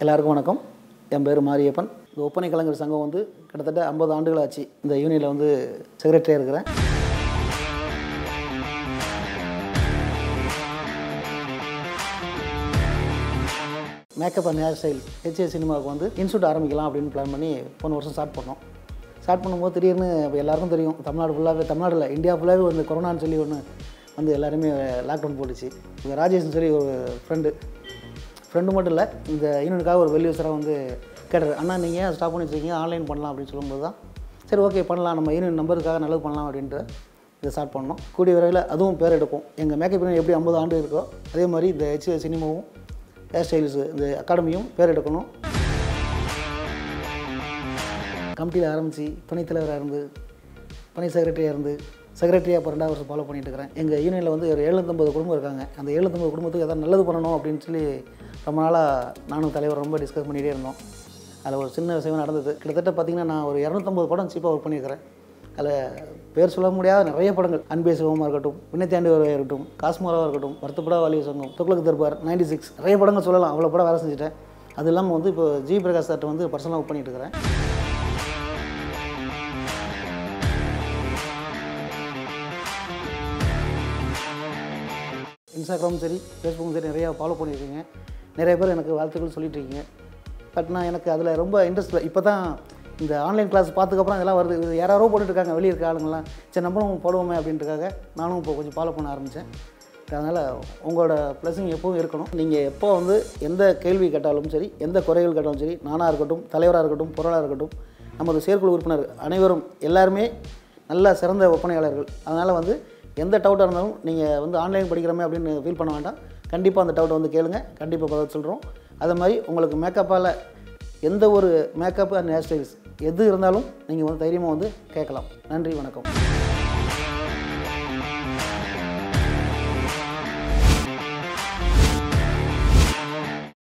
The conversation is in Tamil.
எல்லாருக்கும் வணக்கம் என் பேர் மாரியப்பன் இந்த ஒப்பனை கலைஞர் சங்கம் வந்து கிட்டத்தட்ட ஐம்பது ஆண்டுகள் ஆச்சு இந்த யூனியனில் வந்து செக்ரட்டரியாக இருக்கிறேன் makeup and hair style HA சினிமாவுக்கு வந்து இன்ஸ்டியூட் ஆரம்பிக்கலாம் அப்படின்னு பிளான் பண்ணி போன வருஷம் ஸ்டார்ட் பண்ணோம் ஸ்டார்ட் பண்ணும்போது திடீர்னு இப்போ எல்லாருக்கும் தெரியும் தமிழ்நாடு ஃபுல்லாகவே தமிழ்நாடு இல்லை இந்தியா ஃபுல்லாகவே வந்து கொரோனான்னு சொல்லி ஒன்று வந்து எல்லாருமே லாக்டவுன் போட்டுச்சு இப்போ ராஜேஷ்னு சொல்லி ஒரு ஃப்ரெண்டு ஃப்ரெண்டு மட்டும் இல்லை இந்த யூனியனுக்காக ஒரு வெல்யூசராக வந்து கேட்டார் அண்ணா நீங்கள் ஏன் ஸ்டாப் பண்ணி வச்சிருக்கீங்க ஆன்லைன் பண்ணலாம் அப்படின்னு சொல்லும்போது தான் சரி ஓகே பண்ணலாம் நம்ம யூனியன் நம்பருக்காக நல்லது பண்ணலாம் அப்படின்ட்டு இதை ஸ்டார்ட் பண்ணோம் கூடிய விரைவில் அதுவும் பேர் எடுக்கும் எங்கள் மேக்கப் யூனியன் எப்படி ஐம்பது ஆண்டு இருக்கோ அதே மாதிரி இந்த ஹெச் சினிமாவும் ஹேர் ஸ்டைல்ஸு இந்த அகாடமியும் பேர் எடுக்கணும் கமிட்டியில் ஆரம்பித்து துணைத் தலைவராக இருந்து துணை செக்ரட்டரியாக இருந்து செக்ரட்டரியாக இப்போ ரெண்டாவது வருஷம் ஃபாலோ பண்ணிட்டு இருக்கிறேன் எங்கள் யூனியனில் வந்து ஒரு எழுநூத்தம்பது குடும்பம் இருக்காங்க அந்த எழுநூத்தம்பது குடும்பத்துக்கு எதாவது நல்லது பண்ணணும் அப்படின்னு சொல்லி ரொம்ப நாளாக நானும் தலைவர் ரொம்ப டிஸ்கஸ் பண்ணிகிட்டே இருந்தோம் அதில் ஒரு சின்ன விஷயம் நடந்தது கிட்டத்தட்ட பார்த்திங்கன்னா நான் ஒரு இரநூத்தம்பது படம் சீப்பாக ஒர்க் பண்ணியிருக்கிறேன் அதில் பேர் சொல்ல முடியாத நிறைய படங்கள் அன்பே சிவமாக இருக்கட்டும் விண்ணத்தாண்டி வருவாயாக இருக்கட்டும் காஸ்மோராவாக இருக்கட்டும் வருத்தப்படா வாலிய சங்கம் துக்ளக் தர்பார் நைன்டி சிக்ஸ் நிறைய படங்கள் சொல்லலாம் அவ்வளோ படம் வேலை செஞ்சுட்டேன் அது இல்லாமல் வந்து இப்போ ஜி பிரகாஷ் சார்ட்ட வந்து பர்சனலாக ஒர்க் பண்ணிட்டு இருக்கிறேன் இன்ஸ்டாகிராமும் சரி ஃபேஸ்புக்கும் சரி நிறையா ஃபாலோ பண்ணியிருக்கீங்க நிறைய பேர் எனக்கு வாழ்த்துக்கள் சொல்லிட்டு இருக்கீங்க பட் நான் எனக்கு அதில் ரொம்ப இன்ட்ரெஸ்ட் இல்லை இப்போ தான் இந்த ஆன்லைன் கிளாஸ் பார்த்ததுக்கப்புறம் இதெல்லாம் வருது இது யாராரோ போட்டுட்டு இருக்காங்க வெளியே இருக்க ஆளுங்களாம் சரி நம்மளும் போடுவோமே அப்படின்றதுக்காக நானும் இப்போ கொஞ்சம் ஃபாலோ பண்ண ஆரம்பித்தேன் அதனால் உங்களோட ப்ளஸிங் எப்பவும் இருக்கணும் நீங்கள் எப்போ வந்து எந்த கேள்வி கேட்டாலும் சரி எந்த குறைகள் கேட்டாலும் சரி நானாக இருக்கட்டும் தலைவராக இருக்கட்டும் பொருளாக இருக்கட்டும் நமது செயற்குழு உறுப்பினர் அனைவரும் எல்லாருமே நல்ல சிறந்த ஒப்பனையாளர்கள் அதனால் வந்து எந்த டவுட்டாக இருந்தாலும் நீங்கள் வந்து ஆன்லைன் படிக்கிறோமே அப்படின்னு ஃபீல் பண்ண வேண்டாம் கண்டிப்பாக அந்த டவுட்டை வந்து கேளுங்க கண்டிப்பாக பதில் சொல்கிறோம் அதே மாதிரி உங்களுக்கு மேக்கப்பால் எந்த ஒரு மேக்கப் அண்ட் ஹேர் ஸ்டைல்ஸ் எது இருந்தாலும் நீங்கள் வந்து தைரியமாக வந்து கேட்கலாம் நன்றி வணக்கம்